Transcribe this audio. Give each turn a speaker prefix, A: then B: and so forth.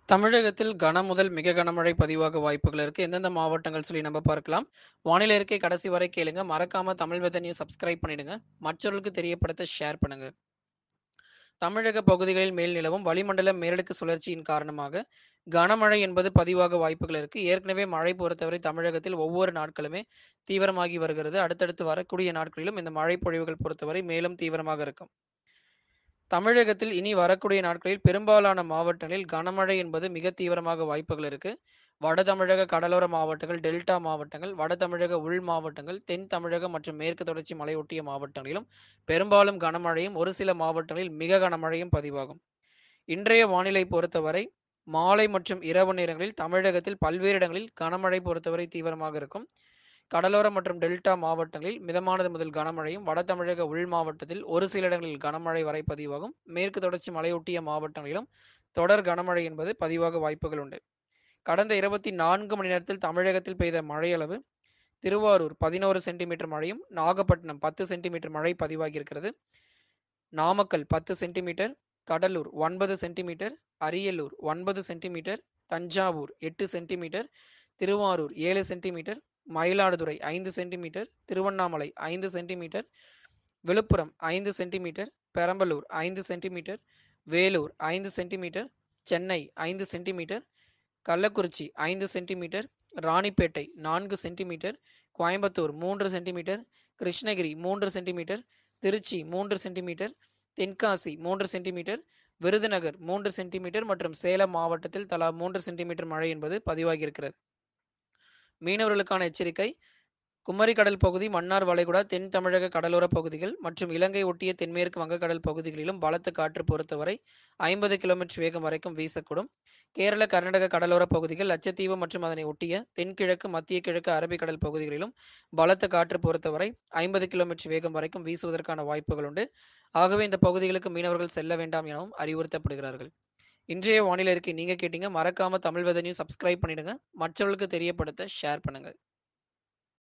A: தமிழகத்தில் கன முதல் மிக கனமழை பதிவாக வாய்ப்புகள் இருக்கு. எந்தெந்த மாவட்டங்கள் சொல்லி நம்ம பார்க்கலாம். வானிலை அறிக்கை கடைசி வரை கேளுங்க. மறக்காம தமிழ் வெதர் நியூஸ் சப்ஸ்கிரைப் பண்ணிடுங்க. மற்றவர்களுக்கு தெரியப்படுத்த ஷேர் பண்ணுங்க. தமிழக பகுதிகளில் மேல் நிலவும் வளிமண்டல மேலடுக்கு சுழற்சியின் காரணமாக கனமழை என்பது பதிவாக வாய்ப்புகள் இருக்கு. ஏற்கனவே மழை பொறுத்தவரை தமிழகத்தில் ஒவ்வொரு நாட்களுமே தீவிரமாகி வருகிறது. அடுத்தடுத்து வரக்கூடிய நாட்களிலும் இந்த மழை பொழிவுகள் பொறுத்தவரை மேலும் தீவிரமாக இருக்கும். தமிழகத்தில் இனி வரக்கூடிய நாட்களில் பெரும்பாலான மாவட்டங்களில் கனமழை என்பது மிக தீவிரமாக வாய்ப்புகள் இருக்கு. வட தமிழக கடலோர மாவட்டங்கள், டெல்டா மாவட்டங்கள், வட தமிழக உள் மாவட்டங்கள், தென் தமிழகம் மற்றும் மேற்கு தொடர்ச்சி மலையொட்டிய மாவட்டங்களிலும் பெரும்பாலும் கனமழையும், ஒரு சில மாவட்டங்களில் மிக கனமழையும் பதிவாகும். இன்றைய வானிலை பொறுத்தவரை மாலை மற்றும் இரவு நேரங்களில் தமிழகத்தில் பல்வேறு இடங்களில் கனமழை பொறுத்தவரை தீவிரமாக இருக்கும். கடலோர மற்றும் டெல்டா மாவட்டங்களில் மிதமானது முதல் கனமழையும், வட தமிழக உள் மாவட்டத்தில் ஒரு சில இடங்களில் கனமழை வரை பதிவாகும். மேற்கு தொடர்ச்சி மலையொட்டிய மாவட்டங்களிலும் தொடர் கனமழை என்பது பதிவாக வாய்ப்புகள் உண்டு. கடந்த இருபத்தி நான்கு மணி நேரத்தில் தமிழகத்தில் பெய்த மழையளவு திருவாரூர் பதினோரு சென்டிமீட்டர் மழையும், நாகப்பட்டினம் பத்து சென்டிமீட்டர் மழை பதிவாகியிருக்கிறது. நாமக்கல் பத்து சென்டிமீட்டர், கடலூர் ஒன்பது சென்டிமீட்டர், அரியலூர் ஒன்பது சென்டிமீட்டர், தஞ்சாவூர் எட்டு சென்டிமீட்டர், திருவாரூர் ஏழு சென்டிமீட்டர், மயிலாடுதுறை ஐந்து சென்டிமீட்டர், திருவண்ணாமலை ஐந்து சென்டிமீட்டர், விழுப்புரம் ஐந்து சென்டிமீட்டர், பெரம்பலூர் ஐந்து சென்டிமீட்டர், வேலூர் ஐந்து சென்டிமீட்டர், சென்னை ஐந்து சென்டிமீட்டர், கள்ளக்குறிச்சி ஐந்து சென்டிமீட்டர், ராணிப்பேட்டை நான்கு சென்டிமீட்டர், கோயம்புத்தூர் மூன்று சென்டிமீட்டர், கிருஷ்ணகிரி மூன்று சென்டிமீட்டர், திருச்சி மூன்று சென்டிமீட்டர், தென்காசி மூன்று சென்டிமீட்டர், விருதுநகர் மூன்று சென்டிமீட்டர் மற்றும் சேலம் மாவட்டத்தில் தலா மூன்று சென்டிமீட்டர் மழை என்பது பதிவாகியிருக்கிறது. மீனவர்களுக்கான எச்சரிக்கை குமரி கடல் பகுதி, மன்னார் வளைகுடா, தென் தமிழக கடலோர பகுதிகள் மற்றும் இலங்கை ஒட்டிய தென்மேற்கு வங்கக்கடல் பகுதிகளிலும் பலத்த காற்று பொறுத்தவரை ஐம்பது கிலோமீட்டர் வேகம் வரைக்கும் வீசக்கூடும். கேரள, கர்நாடக கடலோர பகுதிகள், லட்சத்தீவு மற்றும் அதனை ஒட்டிய தென்கிழக்கு, மத்திய கிழக்கு அரபிக்கடல் பகுதிகளிலும் பலத்த காற்று பொறுத்தவரை ஐம்பது கிலோமீட்டர் வேகம் வரைக்கும் வீசுவதற்கான வாய்ப்புகள் உண்டு. ஆகவே இந்த பகுதிகளுக்கு மீனவர்கள் செல்ல வேண்டாம் எனவும் அறிவுறுத்தப்படுகிறார்கள். இன்றைய வானிலை அறிக்கை நீங்க கேட்டீங்க. மறக்காம தமிழ் வெதர் நியூஸ் சப்ஸ்கிரைப் பண்ணிடுங்க. மற்றவர்களுக்கு தெரியப்படுத்த ஷேர் பண்ணுங்க.